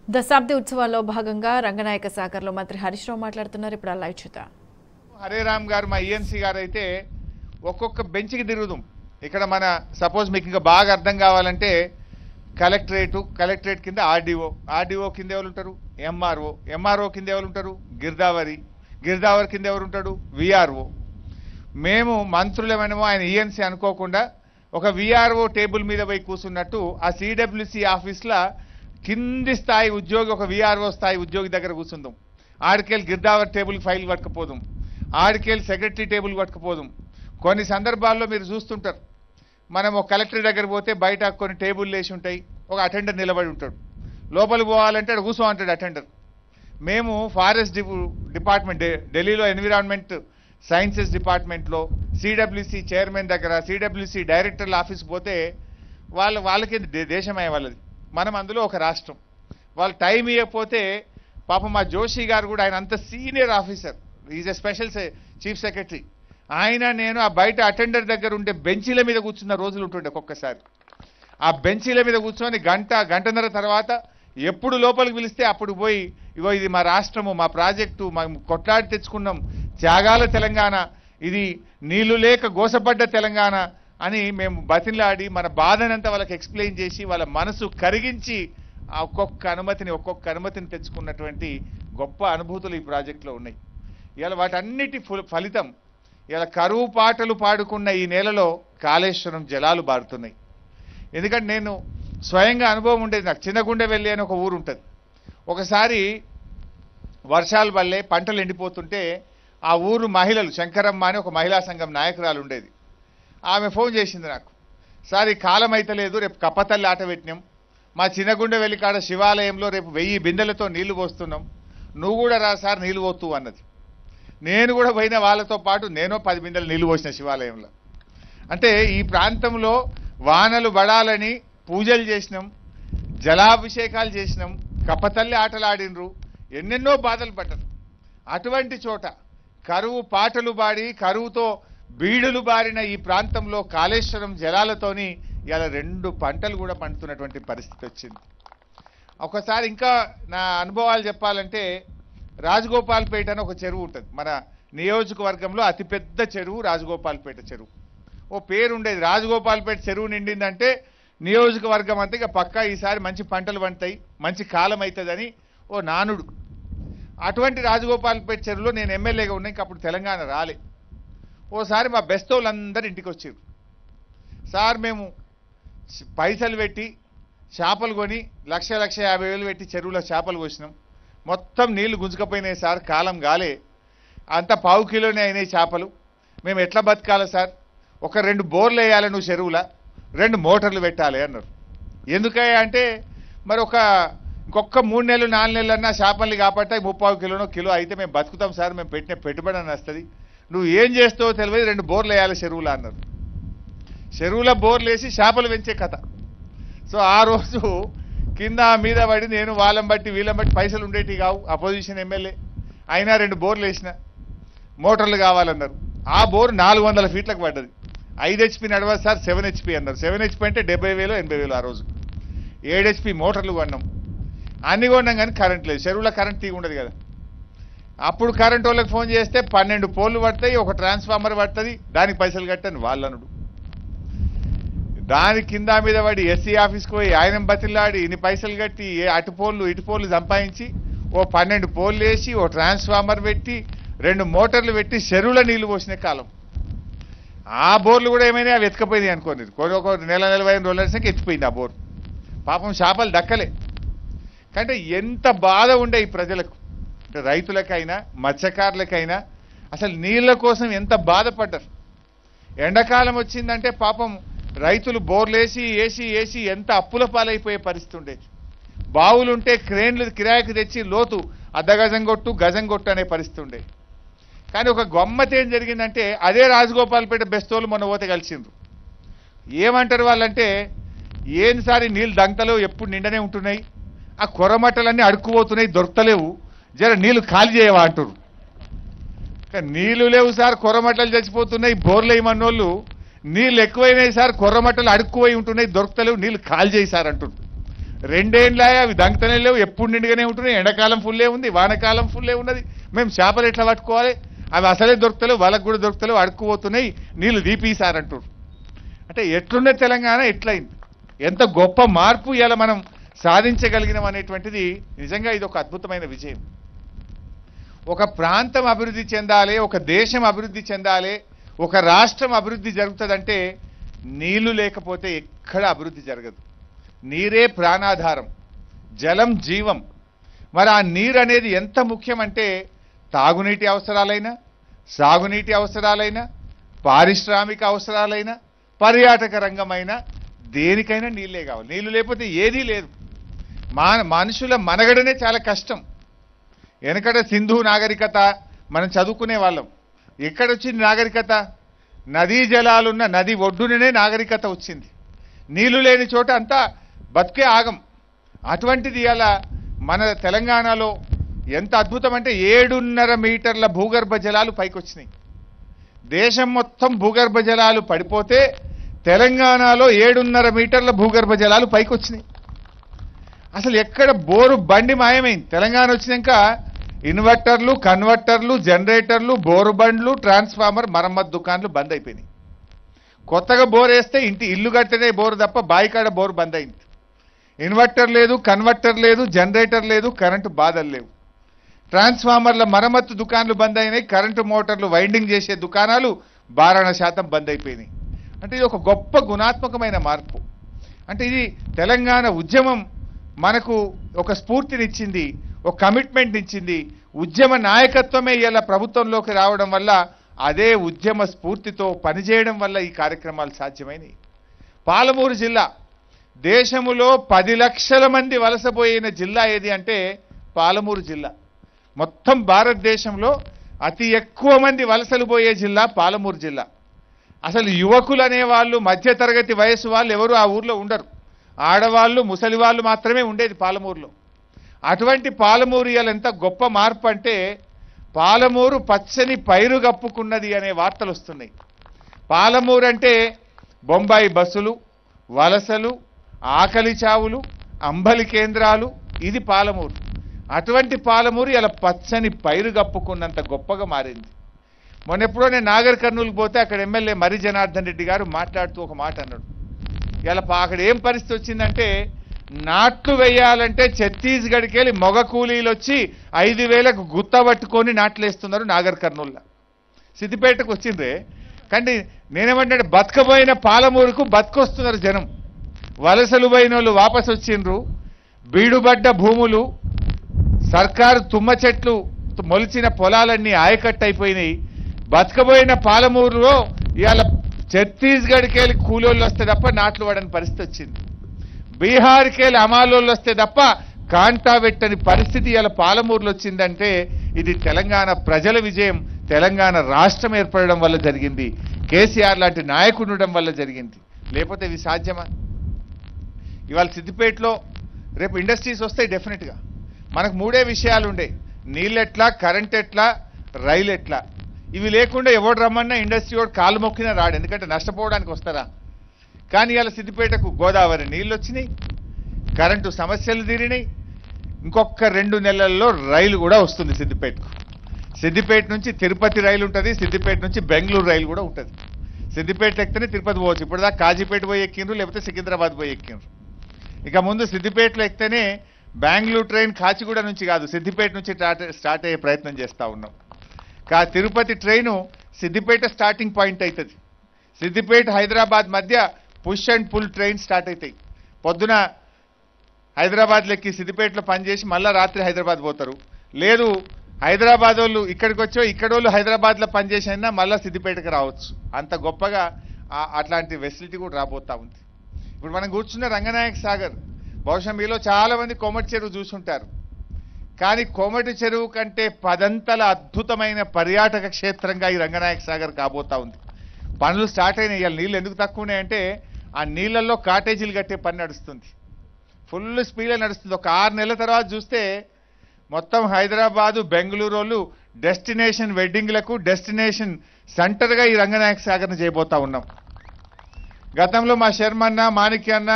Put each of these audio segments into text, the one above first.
దశాబ్ది ఉత్సవాల్లో భాగంగా రంగనాయక సాగర్లో మంత్రి హరీష్ రావు మాట్లాడుతున్నారు ఇప్పుడు ఆ లైవ్ చూద్దాం హరే రామ్ గారు మా ఈఎన్సీ గారు అయితే ఒక్కొక్క బెంచ్కి తిరుగుదాం ఇక్కడ మన సపోజ్ మీకు ఇంకా బాగా అర్థం కావాలంటే కలెక్టరేటు కలెక్టరేట్ కింద ఆర్డీఓ ఆర్డీఓ కింద ఎవరు ఉంటారు ఎంఆర్ఓ ఎంఆర్ఓ కింద ఎవరు ఉంటారు గిర్దావరి గిర్దావరి కింద ఎవరు ఉంటాడు విఆర్ఓ మేము మంత్రులమేమో ఆయన ఈఎన్సీ అనుకోకుండా ఒక విఆర్ఓ టేబుల్ మీద పోయి కూర్చున్నట్టు ఆ సిడబ్ల్యూసి ఆఫీస్లో కింది స్థాయి ఉద్యోగి ఒక విఆర్ఓ స్థాయి ఉద్యోగి దగ్గర కూర్చుందాం ఆడికెళ్ళి గిర్దావర్ టేబుల్ ఫైల్ పట్టుకపోదాం ఆడికెళ్ళి సెక్రటరీ టేబుల్ పట్టుకపోదాం కొన్ని సందర్భాల్లో మీరు చూస్తుంటారు మనం ఒక కలెక్టర్ దగ్గర పోతే బయట కొన్ని టేబుల్ వేసి ఉంటాయి ఒక అటెండర్ నిలబడి ఉంటాడు లోపలికి పోవాలంటే అక్కడ కూర్చో అంటాడు అటెండర్ మేము ఫారెస్ట్ డిపార్ట్మెంట్ ఢి- ఢిల్లీలో ఎన్విరాన్మెంట్ సైన్సెస్ డిపార్ట్మెంట్లో సిడబ్ల్యూసి చైర్మన్ దగ్గర సిడబ్ల్యూసి డైరెక్టర్ల ఆఫీస్కి పోతే వాళ్ళ వాళ్ళకి దే- దేశమయ్యే వాళ్ళది మనం అందులో ఒక రాష్ట్రం వాళ్ళు టైం ఇవ్వకపోతే పాపం మా జోషి గారు కూడా ఆయన అంత senior officer is a special chief secretary ఆయన నేను ఆ బయట అటెండర్ దగ్గర ఉండే బెంచీల మీద కూర్చున్న రోజులు ఉంటుండే ఒక్కొక్కసారి ఆ బెంచీల మీద కూర్చొని గంట గంటన్నర తర్వాత ఎప్పుడు లోపలికి పిలిస్తే అప్పుడు పోయి ఇగో ఇది మా రాష్ట్రము మా ప్రాజెక్టు మేము కొట్లాడి తెచ్చుకున్నాం త్యాగాల తెలంగాణ ఇది నీళ్లు లేక గోసపడ్డ తెలంగాణ అని మేము బతిలాడి మన బాధనంతా వాళ్ళకి ఎక్స్ప్లెయిన్ చేసి వాళ్ళ మనసు కరిగించి ఆ ఒక్కొక్క అనుమతిని ఒక్కొక్క అనుమతిని తెచ్చుకున్నటువంటి గొప్ప అనుభూతులు ఈ ప్రాజెక్టులో ఉన్నాయి ఇవాళ వాటన్నిటి ఫు- ఫలితం ఇలా కరువు పాటలు పాడుకున్న ఈ నేలలో కాళేశ్వరం జలాలు బారుతున్నాయి ఎందుకంటే నేను స్వయంగా అనుభవం ఉండేది నాకు చిన్నగుండె వెళ్ళి అని ఒక ఊరు ఉంటుంది ఒకసారి వర్షాలు వల్లే పంటలు ఎండిపోతుంటే ఆ ఊరు మహిళలు శంకరమ్మ అని ఒక మహిళా సంఘం నాయకురాలు ఉండేది ఆమె ఫోన్ చేసింది నాకు సార్ ఈ కాలం అయితే లేదు రేపు కప్పతల్లి ఆట పెట్టినాం మా చిన్నగుండె వెళ్ళి కాడ శివాలయంలో రేపు వెయ్యి బిందెలతో నీళ్లు పోస్తున్నాం నువ్వు కూడా రా సార్ నీళ్లు పోతూ అన్నది నేను కూడా పోయిన వాళ్ళతో పాటు నేను పది బిందెలు నీళ్లు పోసిన శివాలయంలో అంటే ఈ ప్రాంతంలో వానలు పడాలని పూజలు చేసినాం జలాభిషేకాలు చేసినాం కప్పతల్లి ఆటలు ఆడినరు ఎన్నెన్నో బాధలు పడ్డారు అటువంటి చోట కరువు పాటలు పాడి కరువుతో బీడులు బారిన ఈ ప్రాంతంలో కాళేశ్వరం జలాలతోని ఇలా రెండు పంటలు కూడా పండుతున్నటువంటి పరిస్థితి వచ్చింది ఒకసారి ఇంకా నా అనుభవాలు చెప్పాలంటే రాజగోపాల్పేట అని ఒక చెరువు ఉంటుంది మన నియోజకవర్గంలో అతిపెద్ద చెరువు రాజగోపాల్పేట చెరువు ఓ పేరు ఉండేది రాజగోపాల్పేట చెరువు నిండిందంటే నియోజకవర్గం అంతా ఇక పక్కా ఈసారి మంచి పంటలు పండుతాయి మంచి కాలం అవుతుందని ఓ నానుడు అటువంటి రాజగోపాల్పేట చెరువులో నేను ఎమ్మెల్యేగా ఉన్నా ఇంక అప్పుడు తెలంగాణ రాలే ఓసారి మా బెస్తోళ్ళందరూ ఇంటికి వచ్చారు సార్ మేము చ- పైసలు పెట్టి చేపలు కొని లక్ష లక్ష యాభై వేలు పెట్టి చెరువులో చేపలు పోసినాం మొత్తం నీళ్లు గుంజుకపోయినాయి సార్ కాలం గాలే అంత పావు కిలోనే అయినాయి చేపలు మేము ఎట్లా బతకాలి సార్ ఒక రెండు బోర్లు వేయాలి నువ్వు చెరువులా రెండు మోటార్లు పెట్టాలి అన్నారు ఎందుకయ్యా అంటే మరి ఒక ఇంకొక మూడు నెలలు నాలుగు నెలలు అన్నా చేపల్ని కాబట్టి ముప్పావు కిలోనో కిలో అయితే మేము బతుకుతాం సార్ మేము పెట్టిన పెట్టుబడి అని వస్తుంది నువ్వు ఏం చేస్తావో తెలియదు రెండు బోర్లు వేయాలి చెరువులా అన్నారు చెరువులో బోర్లు వేసి చేపలు పెంచే కథ సో ఆ రోజు కింద మీద పడి నేను వాళ్ళని బట్టి వీళ్ళని బట్టి పైసలు ఉండేటివి కావు అపోజిషన్ ఎమ్మెల్యే అయినా రెండు బోర్లు వేసిన మోటార్లు కావాలన్నారు ఆ బోర్ నాలుగు వందల ఫీట్లకు పడ్డది ఐదు హెచ్పి నడవదు సార్ సెవెన్ హెచ్పి అన్నారు సెవెన్ హెచ్పి అంటే డెబ్బై వేలు ఎనభై వేలు ఆ రోజు ఏడు హెచ్పి మోటార్లు కొన్నాం అన్ని కొన్నాం కానీ కరెంట్ లేదు చెరువులో కరెంట్ తీగి ఉండదు కదా అప్పుడు కరెంట్ వాళ్ళకి ఫోన్ చేస్తే పన్నెండు పోల్లు పడతాయి ఒక ట్రాన్స్ఫార్మర్ పడుతుంది దానికి పైసలు కట్టని వాళ్ళనుడు దాని కింద మీద పడి ఎస్సీ ఆఫీస్కి పోయి ఆయన బతిలాడి ఇన్ని పైసలు కట్టి ఏ అటు పోళ్ళు ఇటు పోళ్ళు సంపాదించి ఓ పన్నెండు పోళ్ళు వేసి ఓ ట్రాన్స్ఫార్మర్ పెట్టి రెండు మోటార్లు పెట్టి చెరువుల నీళ్లు పోసిన కాలం ఆ బోర్లు కూడా ఏమైనా అవి ఎత్తుకపోయినాయి అనుకోండి కొన్ని ఒక నెల నలభై ఐదు రోజుల సంఖ్య ఎత్తిపోయింది ఆ బోర్ పాపం చేపలు దక్కలే కంటే ఎంత బాధ ఉండే ఈ ప్రజలకు అంటే రైతులకైనా మత్స్యకారులకైనా అసలు నీళ్ళ కోసం ఎంత బాధపడ్డారు ఎండాకాలం వచ్చిందంటే పాపం రైతులు బోర్లేసి వేసి వేసి ఎంత అప్పుల పాలైపోయే పరిస్థితి ఉండేది బావులుంటే క్రేన్లు కిరాయికి తెచ్చి లోతు అర్ధ గజం కొట్టు గజం కొట్టు అనే పరిస్థితి ఉండేది కానీ ఒక గమ్మత్ ఏం జరిగిందంటే అదే రాజగోపాల్పేట బెస్తోలు మొన్న పోతే కలిసిండ్రు ఏమంటారు వాళ్ళంటే ఏంసారి నీళ్ళు దంకలు ఎప్పుడు నిండనే ఉంటున్నాయి ఆ కొరమట్టలన్నీ అడుక్కుపోతున్నాయి దొరకలేవు జర నీళ్లు ఖాళీ చేయవా అంటారు కానీ నీళ్లు లేవు సార్ కొర్రమట్టలు చచ్చిపోతున్నాయి బోర్లు వేయమన్నోళ్ళు నీళ్ళు ఎక్కువైనాయి సార్ కొర్రమట్టలు అడుక్కుపోయి ఉంటున్నాయి దొరకలేవు నీళ్ళు ఖాళీ చేయి సార్ అంటుంది రెండేళ్ళాయ అవి దంకతనే లేవు ఎప్పుడు నిండుగానే ఉంటున్నాయి ఎండాకాలం ఫుల్లే ఉంది వానకాలం ఫుల్లే ఉన్నది మేము చేపలు ఎట్లా పట్టుకోవాలి అవి అసలే దొరుకుతలేవు వాళ్ళకు కూడా దొరుకుతలేవు అడుక్కుపోతున్నాయి నీళ్లు దీపీసారంటారు అంటే ఎట్లున్న తెలంగాణ ఎట్లయింది ఎంత గొప్ప మార్పు ఇలా మనం సాధించగలిగినాం అనేటువంటిది నిజంగా ఇది ఒక అద్భుతమైన విజయం ఒక ప్రాంతం అభివృద్ధి చెందాలి ఒక దేశం అభివృద్ధి చెందాలి ఒక రాష్ట్రం అభివృద్ధి జరుగుతుందంటే నీళ్లు లేకపోతే ఎక్కడ అభివృద్ధి జరగదు నీరే ప్రాణాధారం జలం జీవం మరి ఆ నీరు అనేది ఎంత ముఖ్యమంటే తాగునీటి అవసరాలైనా సాగునీటి అవసరాలైనా పారిశ్రామిక అవసరాలైనా పర్యాటక రంగమైనా దేనికైనా నీళ్ళే కావాలి నీళ్లు లేకపోతే ఏదీ లేదు మా మనుషుల మనగడనే చాలా కష్టం వెనకట సింధు నాగరికత మనం చదువుకునే వాళ్ళం ఎక్కడొచ్చింది నాగరికత నదీ జలాలున్న నది ఒడ్డుననే నాగరికత వచ్చింది నీళ్లు లేని చోట అంతా బతికే ఆగం అటువంటిది అలా మన తెలంగాణలో ఎంత అద్భుతం అంటే ఏడున్నర మీటర్ల భూగర్భ జలాలు పైకొచ్చినాయి దేశం మొత్తం భూగర్భ జలాలు పడిపోతే తెలంగాణలో ఏడున్నర మీటర్ల భూగర్భ జలాలు పైకొచ్చినాయి అసలు ఎక్కడ బోరు బండి మాయమైంది తెలంగాణ వచ్చినాక ఇన్వర్టర్లు కన్వర్టర్లు జనరేటర్లు బోరు బండ్లు ట్రాన్స్ఫార్మర్ మరమ్మతు దుకాన్లు బంద్ అయిపోయినాయి కొత్తగా బోర్ వేస్తే ఇంటి ఇల్లు కట్టనే బోరు తప్ప బాయికాడ బోరు బంద్ అయింది ఇన్వర్టర్ లేదు కన్వర్టర్ లేదు జనరేటర్ లేదు కరెంటు బాధలు లేవు ట్రాన్స్ఫార్మర్ల మరమ్మత్తు దుకాన్లు బంద్ అయినాయి కరెంటు మోటార్లు వైండింగ్ చేసే దుకాణాలు బారణ శాతం బంద్ అయిపోయినాయి అంటే ఇది ఒక గొప్ప గుణాత్మకమైన మార్పు అంటే ఇది తెలంగాణ ఉద్యమం మనకు ఒక స్ఫూర్తినిచ్చింది ఒక కమిట్మెంట్ ఇచ్చింది ఉద్యమ నాయకత్వమే ఇలా ప్రభుత్వంలోకి రావడం వల్ల అదే ఉద్యమ స్ఫూర్తితో పనిచేయడం వల్ల ఈ కార్యక్రమాలు సాధ్యమైనవి పాలమూరు జిల్లా దేశములో పది లక్షల మంది వలసపోయిన జిల్లా ఏది అంటే పాలమూరు జిల్లా మొత్తం భారతదేశంలో అతి ఎక్కువ మంది వలసలు పోయే జిల్లా పాలమూరు జిల్లా అసలు యువకులు అనేవాళ్ళు మధ్యతరగతి వయసు వాళ్ళు ఎవరు ఆ ఊర్లో ఉండరు ఆడవాళ్ళు ముసలి వాళ్ళు మాత్రమే ఉండేది పాలమూరులో అటువంటి పాలమూరు ఇవాళ ఎంత గొప్ప మార్పు అంటే పాలమూరు పచ్చని పైరు కప్పుకున్నది అనే వార్తలు వస్తున్నాయి పాలమూరు అంటే బొంబాయి బస్సులు వలసలు ఆకలి చావులు అంబలి కేంద్రాలు ఇది పాలమూరు అటువంటి పాలమూరు ఇలా పచ్చని పైరు కప్పుకున్నంత గొప్పగా మారింది మొన్న ఎప్పుడో నేను నాగర్ కర్నూలుకు పోతే అక్కడ ఎమ్మెల్యే మరి జనార్దన్ రెడ్డి గారు మాట్లాడుతూ ఒక మాట అన్నాడు ఇలా పా- అక్కడ ఏం పరిస్థితి వచ్చిందంటే నాట్లు వేయాలంటే ఛత్తీస్గఢ్కి వెళ్ళి మొగ కూలీలు వచ్చి ఐదు వేలకు గుత్త పట్టుకొని నాట్లు వేస్తున్నారు నాగర్ కర్నూల్లో సిద్దిపేటకు వచ్చిండ్రే కానీ నేనేమంటే బతకబోయిన పాలమూరుకు బతకొస్తున్నారు జనం వలసలు పోయిన వాళ్ళు వాపసు వచ్చిండ్రు బీడుబడ్డ భూములు సర్కారు తుమ్మ చెట్లు మొలిచిన పొలాలన్నీ ఆయకట్టు అయిపోయినాయి బతకబోయిన పాలమూరులో ఇవాళ ఛత్తీస్గఢ్కి వెళ్ళి కూలోళ్ళు వస్తే తప్ప నాట్లు పడని పరిస్థితి వచ్చింది బీహార్కి వెళ్ళి అమాలోళ్ళు వస్తే తప్ప కాంటా పెట్టని పరిస్థితి ఇలా పాలమూరులో వచ్చిందంటే ఇది తెలంగాణ ప్రజల విజయం తెలంగాణ రాష్ట్రం ఏర్పడడం వల్ల జరిగింది కేసీఆర్ లాంటి నాయకుడు ఉండడం వల్ల జరిగింది లేకపోతే ఇవి సాధ్యమా ఇవాళ సిద్దిపేటలో రేపు ఇండస్ట్రీస్ వస్తాయి డెఫినెట్గా మనకు మూడే విషయాలు ఉండే నీళ్ళు ఎట్లా కరెంట్ ఎట్లా రైలు ఎట్లా ఇవి లేకుండా ఎవడు రమ్మన్నా ఇండస్ట్రీ వాడు కాలు మొక్కినా రాడు ఎందుకంటే నష్టపోవడానికి వస్తారా కానీ ఇవాళ సిద్దిపేటకు గోదావరి నీళ్ళు వచ్చినాయి కరెంటు సమస్యలు తీరినాయి ఇంకొక రెండు నెలల్లో రైలు కూడా వస్తుంది సిద్దిపేటకు సిద్దిపేట నుంచి తిరుపతి రైలు ఉంటుంది సిద్దిపేట నుంచి బెంగళూరు రైలు కూడా ఉంటుంది సిద్దిపేట ఎక్కితేనే తిరుపతి పోవచ్చు ఇప్పుడు దాకా కాజీపేట పోయి ఎక్కిండ్రు లేకపోతే సికింద్రాబాద్ పోయి ఎక్కిండ్రు ఇక ముందు సిద్దిపేటలో ఎక్కితేనే బెంగళూరు ట్రైన్ కాచిగూడ నుంచి కాదు సిద్దిపేట నుంచి స్టార్ట్ స్టార్ట్ అయ్యే ప్రయత్నం చేస్తా ఉన్నాం కా Tirupati train Siddipet starting point అవుతుంది సిద్దిపేట హైదరాబాద్ మధ్య push and pull train start అవుతాయి పొద్దున హైదరాబాద్ లెక్కి సిద్దిపేటలో పనిచేసి మళ్ళీ రాత్రి హైదరాబాద్ పోతారు లేదు హైదరాబాద్ వాళ్ళు ఇక్కడికి వచ్చో ఇక్కడ వాళ్ళు హైదరాబాద్లో పనిచేసి అయినా మళ్ళీ సిద్దిపేటకి రావచ్చు అంత గొప్పగా ఆ- అట్లాంటి ఫెసిలిటీ కూడా రాబోతా ఉంది ఇప్పుడు మనం కూర్చున్న రంగనాయక సాగర్ బహుశా మీలో చాలా మంది కోమటి చెరువు చూసుంటారు కానీ కోమటి చెరువు కంటే పదంతల అద్భుతమైన పర్యాటక క్షేత్రంగా ఈ రంగనాయక సాగర్ కాబోతా ఉంది పనులు స్టార్ట్ అయినాయి ఇవాళ నీళ్ళు ఎందుకు తక్కువ ఉన్నాయంటే ఆ నీళ్ళల్లో కాటేజీలు కట్టే పని నడుస్తుంది ఫుల్ స్పీడ్లో నడుస్తుంది ఒక ఆరు నెలల తర్వాత చూస్తే మొత్తం హైదరాబాదు బెంగళూరు వాళ్ళు డెస్టినేషన్ వెడ్డింగ్లకు డెస్టినేషన్ సెంటర్గా ఈ రంగనాయక సాగర్ని చేయబోతా ఉన్నాం గతంలో మా శర్మ అన్న మాణిక్య అన్న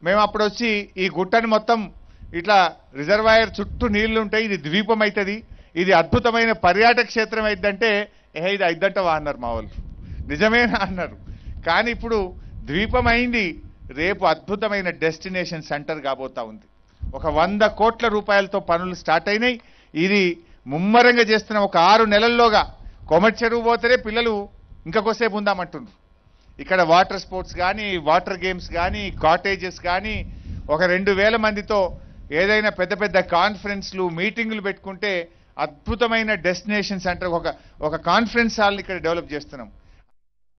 మేము అప్పుడు వచ్చి ఈ గుట్టని మొత్తం ఇట్లా రిజర్వాయర్ చుట్టూ నీళ్లు ఉంటాయి ఇది ద్వీపం అవుతుంది ఇది అద్భుతమైన పర్యాటక క్షేత్రం అయిద్దంటే ఏ ఇది అయిద్దంటవా అన్నారు మా వాళ్ళు నిజమేనా అన్నారు కానీ ఇప్పుడు ద్వీపం అయింది రేపు అద్భుతమైన డెస్టినేషన్ సెంటర్ కాబోతా ఉంది ఒక వంద కోట్ల రూపాయలతో పనులు స్టార్ట్ అయినాయి ఇది ముమ్మరంగా చేస్తున్న ఒక ఆరు నెలల్లోగా కొమటి చెరువు పోతేనే పిల్లలు ఇంకా కొద్దిసేపు ఉందామంటున్నారు ఇక్కడ వాటర్ స్పోర్ట్స్ కానీ వాటర్ గేమ్స్ కానీ కాటేజెస్ కానీ ఒక రెండు వేల మందితో ఏదైనా పెద్ద పెద్ద కాన్ఫరెన్స్లు మీటింగులు పెట్టుకుంటే అద్భుతమైన డెస్టినేషన్ సెంటర్ ఒక ఒక కాన్ఫరెన్స్ హాల్ని ఇక్కడ డెవలప్ చేస్తున్నాం